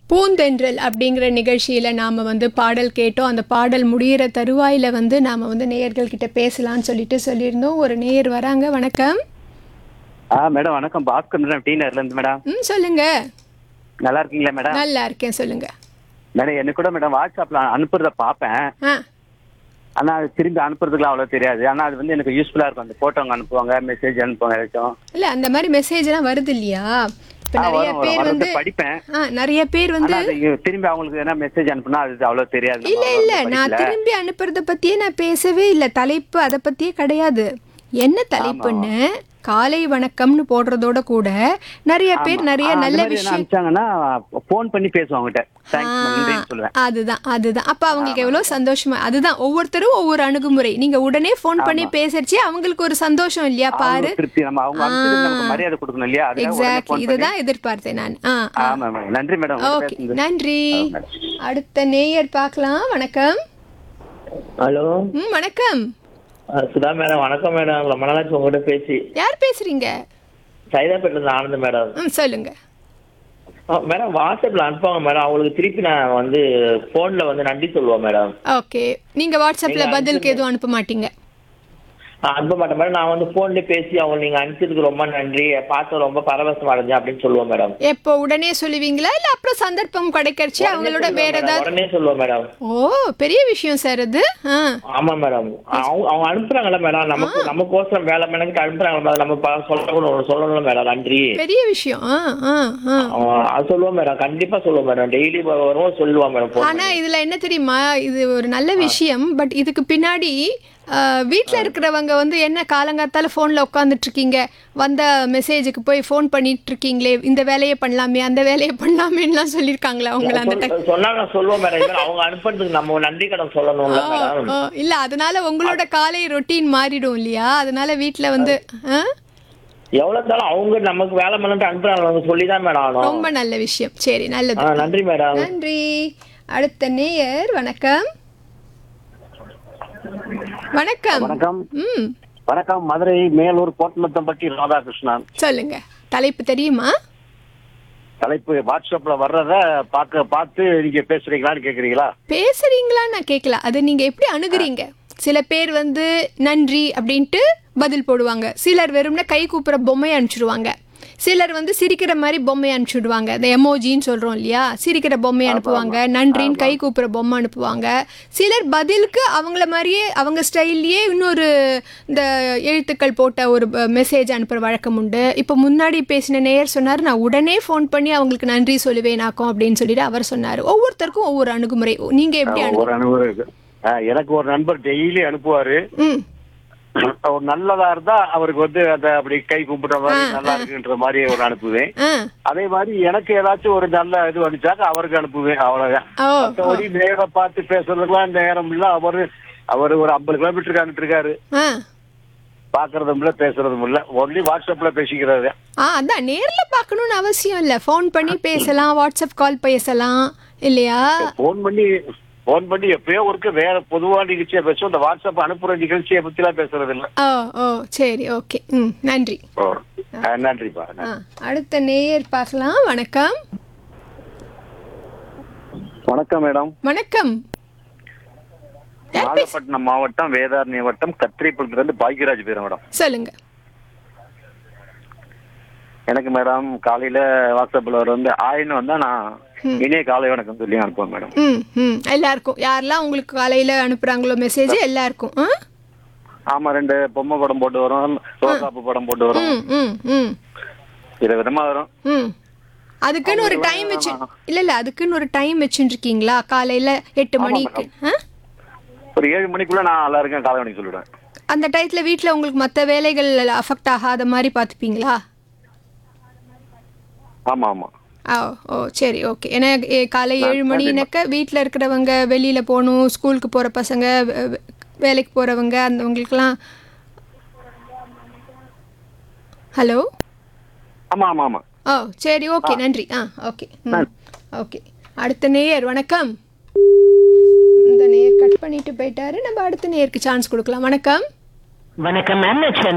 பூந்தென்றல் அப்படிங்கிற நிகழ்ச்சியில் நாம் வந்து பாடல் கேட்டோம் அந்த பாடல் முடியிற தருவாயில் வந்து நாம் வந்து நேயர்கள் கிட்ட பேசலாம்னு சொல்லிட்டு சொல்லியிருந்தோம் ஒரு நேயர் வராங்க வணக்கம் ஆ மேடம் வணக்கம் பாஸ்கர் மேடம் டி நகர்ல இருந்து மேடம் ம் சொல்லுங்க நல்லா இருக்கீங்களா மேடம் நல்லா இருக்கேன் சொல்லுங்க மேடம் எனக்கு கூட மேடம் வாட்ஸ்அப்ல அனுப்புறத பார்ப்பேன் ஆ ஆனா அது திரும்பி அனுப்புறதுக்குலாம் அவ்வளவு தெரியாது ஆனா அது வந்து எனக்கு யூஸ்ஃபுல்லா இருக்கும் அந்த போட்டோங்க அனுப்புவாங்க மெசேஜ் அனுப்புவாங்க ஏதாச்சும் இல்லை அந்த மாதிரி மெசேஜ்லாம் வருது இல்லையா இப்போ ஆ, நிறைய வரும், வரும். பேர் வரும். வந்து படிப்பேன் ஆ நிறைய பேர் வந்து ஆனா அது திரும்பி அவங்களுக்கு என்ன மெசேஜ் அனுப்புனா அது அவ்வளவு தெரியாது இல்ல நம்ம இல்ல வந்து நான் படிக்கல. திரும்பி அனுப்புறத பத்தியே நான் பேசவே இல்ல தலைப்பு அதை பத்தியே கிடையாது என்ன தலைப்புன்னு காலை வணக்கம்னு போடுறதோட கூட நிறைய பேர் நிறைய ஆ, அந்த நல்ல மாதிரி என்ன விஷயம் அனுப்பிச்சாங்கன்னா போன் பண்ணி பேசுவாங்க கிட்ட தேங்க்ஸ் நன்றின்னு சொல்லுவேன் அதுதான் அதுதான் அப்ப அவங்களுக்கு எவ்வளவு சந்தோஷமா அதுதான் ஒவ்வொருத்தரும் ஒவ்வொரு அணுகுமுறை நீங்க உடனே ஃபோன் பண்ணி பேசுறச்சு அவங்களுக்கு ஒரு சந்தோஷம் இல்லையா பாரு அவங்களுக்கு திருப்தி நம்ம அவங்க அனுப்பிச்சதுக்கு நமக்கு மரியாதை கொடுக்கணும் இல்லையா அதுக்காக உடனே எக்ஸாக்ட்லி phone பண்ணி- இதுதான் எதிர்பார்த்தேன் நான் ஆ ஆ. ஆமா மேடம் நன்றி மேடம் உங்கள்ட்ட ஓகே பேசுனது. நன்றி ஆ, மேடம். அடுத்த நேயர் பார்க்கலாம் வணக்கம் ஹலோ ம் வணக்கம் அஹ் சுதா மேடம் வணக்கம் மேடம் ரொம்ப நாளாச்சு உங்ககிட்ட பேசி யார் பேசுறீங்க சைதாப்பேட்டில இருந்து ஆனந்த் மேடம் ம் சொல்லுங்க அஹ் மேடம் வாட்ஸ்அப்ல அனுப்புவாங்க மேடம் அவங்களுக்கு திருப்பி நான் வந்து போன்ல வந்து நன்றி சொல்லுவேன் மேடம் ஓகே நீங்க வாட்ஸ்அப்ல நீங்க பதிலுக்கு எதுவும் அனுப்ப மாட்டீங்க நான் அனுப்ப மாட்டேன் மேடம் நான் வந்து போன்ல பேசி அவங்க நீங்க அனுப்பிச்சதுக்கு ரொம்ப நன்றி பார்த்து ரொம்ப பரவசம் அடைஞ்சேன் அப்படின்னு சொல்லுவேன் மேடம் எப்போ உடனே சொல்லுவீங்களா இல்ல அப்புறம் சந்தர்ப்பம் கிடைக்கிறச்சு அவங்களோட வேற ஏதாவது உடனே சொல்லுவேன் மேடம் ஓ பெரிய விஷயம் சார் அது ஆ ஆமா மேடம் அவங்க அவங்க அனுப்புறாங்கல்ல மேடம் நமக்கு நமக்கோசரம் வேலை மெனக்கிட்டு அனுப்புறாங்க மேடம் நம்ம ப- சொல்லணும் சொல்லணும் மேடம் நன்றி பெரிய விஷயம் ஆ ஆ ஆ அவன் அது சொல்லுவோம் மேடம் கண்டிப்பா சொல்லுவோம் மேடம் டெய்லி வரும் சொல்லுவான் மேடம் phone ஆனா இதுல என்ன தெரியுமா இது ஒரு நல்ல விஷயம் பட் இதுக்கு பின்னாடி ஆ, வீட்ல இருக்கிறவங்க வந்து என்ன காலங்காத்தால ஃபோனில் உட்காந்துட்டு இருக்கீங்க வந்த மெசேஜுக்கு போய் ஃபோன் பண்ணிட்டு இருக்கீங்களே இந்த வேலையை பண்ணலாமே அந்த வேலையை பண்ணலாமேன்னுலாம் சொல்லியிருக்காங்களா அவங்கள அந்த டைம் சொல்- சொன்னா நான் சொல்லுவேன் மேடம் இது மாதிரி அவங்க அனுப்புறதுக்கு நம்ம நன்றி கடன் சொல்லணும்ல மேடம் ஓ, இல்ல அதனால உங்களோட காலை ரொட்டீன் மாறிடும் இல்லையா அதனால வீட்ல வந்து ஆ? எவ்வளவு இருந்தாலும் அவங்க நமக்கு வேலை பண்ணிட்டு அனுப்புறாங்க அவங்க சொல்லிதான் மேடம் ஆகணும் ரொம்ப நல்ல விஷயம் சரி நல்லது ஆ, நன்றி மேடம் நன்றி அடுத்த நேயர் வணக்கம் வணக்கம் வணக்கம் ம் வணக்கம் மதுரை மேலூர் கோட்டமத்தம்பட்டி ராதாகிருஷ்ணன் சொல்லுங்க தலைப்பு தெரியுமா தலைப்பு வாட்ஸ்அப்ல வர்றத பார்க்க பார்த்து நீங்க பேசுறீங்களான்னு கேக்குறீங்களா பேசுறீங்களா நான் கேட்கல அது நீங்க எப்படி அணுகுறீங்க சில பேர் வந்து நன்றி அப்படின்ட்டு பதில் போடுவாங்க சிலர் வெறும்னா கை கூப்புற பொம்மையை அனுப்பிச்சிடுவாங்க சிலர் வந்து சிரிக்கிற மாதிரி பொம்மையை அனுப்பிச்சுடுவாங்க இந்த எமோஜின்னு சொல்கிறோம் இல்லையா சிரிக்கிற பொம்மையை அனுப்புவாங்க நன்றின்னு கை கூப்புற பொம்மை அனுப்புவாங்க சிலர் பதிலுக்கு அவங்கள மாதிரியே அவங்க ஸ்டைல்லையே இன்னொரு இந்த எழுத்துக்கள் போட்ட ஒரு மெசேஜ் அனுப்புகிற வழக்கம் உண்டு இப்போ முன்னாடி பேசின நேயர் சொன்னார் நான் உடனே ஃபோன் பண்ணி அவங்களுக்கு நன்றி சொல்லுவேனாக்கும் அப்படின்னு சொல்லிட்டு அவர் சொன்னார் ஒவ்வொருத்தருக்கும் ஒவ்வொரு அணுகுமுறை நீங்கள் எப்படி அணுகு ஒரு அனுபவம் இருக்கு ஆ, எனக்கு ஒரு நண்பர் டெய்லி அனுப்புவாரு ம் ஒரு நல்லதா இருந்தா அவருக்கு வந்து அந்த அப்படி கை கும்பிடுற மாதிரி நல்லா இருக்குன்ற மாதிரி ஒரு அனுப்புவேன் ஆ அதே மாதிரி எனக்கு ஏதாச்சும் ஒரு நல்ல இது வந்துச்சாக்க அவருக்கு அனுப்புவேன் அவ்வளவுதான் ஓ மற்றபடி நேரம் பார்த்து பேசுறதுக்கெல்லாம் நேரம் இல்ல அவரு அவரு ஒரு ஐம்பது கிலோமீட்டருக்கு அனுப்பிட்டு இருக்காரு ஆ பாக்குறதும் இல்ல பேசுறதும் இல்ல ஒன்லி வாட்ஸ்அப்ல பேசிக்கிறது ஆ அதான் நேரில் பார்க்கணும்னு அவசியம் இல்லை ஃபோன் பண்ணி பேசலாம் வாட்ஸ்அப் கால் பேசலாம் இல்லையா போன் பண்ணி போன் பண்ணி எப்பயோ ஒருக்கு வேற பொதுவா நிகழ்ச்சியா பேசுவோம் இந்த வாட்ஸ்அப் அனுப்புற நிகழ்ச்சியை பத்தி எல்லாம் பேசுறது இல்ல ஓ ஓ சரி ஓகே ம் நன்றி ஓ. ஆ, நன்றிப்பா ஆ அடுத்த நேயர் பார்க்கலாம் வணக்கம் வணக்கம் மேடம் வணக்கம் யார் பேச- நாகப்பட்டினம் மாவட்டம் வேதாரண்ய வட்டம் கத்திரிப்பள்ளத்துல இருந்து பாக்யராஜ் பேரு மேடம் சொல்லுங்க எனக்கு மேடம் காலையில வாட்ஸ்அப்ல வர வந்து ஆயின்னு வந்தா நான் இனிய காலை வணக்கம் சொல்லி அனுப்புவேன் மேடம் ம் ம் எல்லாருக்கும் யாரெல்லாம் உங்களுக்கு காலையில் அனுப்புகிறாங்களோ மெசேஜ் எல்லாருக்கும் ஆ ஆமா ரெண்டு பொம்மை படம் போட்டு வரும் ரோசாப்பு படம் போட்டு வரும் ம் ம் ம் இதை விதமா வரும் ம் அதுக்குன்னு ஒரு டைம் வச்சு இல்லை இல்லை அதுக்குன்னு ஒரு டைம் வச்சுருக்கீங்களா காலையில் எட்டு மணிக்கு ஆ ஒரு ஏழு மணிக்குள்ள நான் எல்லாருக்கும் காலை வணக்கம் சொல்லிடுவேன் அந்த டயத்தில் வீட்டில் உங்களுக்கு மற்ற வேலைகள் அஃபெக்ட் ஆகாத மாதிரி பார்த்துப்பீங்களா ஆமா ஆமா ஆ ஓ சரி ஓகே ஏன்னா எ- காலை ஏழு மணினாக்க வீட்டில் இருக்கிறவங்க வெளியில் போகணும் ஸ்கூலுக்கு போகிற பசங்க வே- வே- வேலைக்கு போகிறவங்க அந்தவங்களுக்கெல்லாம் ஹலோ ஆமா ஆமா ஆமா ஓ சரி ஓகே நன்றி ஆ ஓகே ம் ஓகே அடுத்த நேயர் வணக்கம் இந்த நேயர் கட் பண்ணிட்டு போயிட்டாரு நம்ம அடுத்த நேயருக்கு சான்ஸ் கொடுக்கலாம் வணக்கம் வணக்கம் மேம் நான்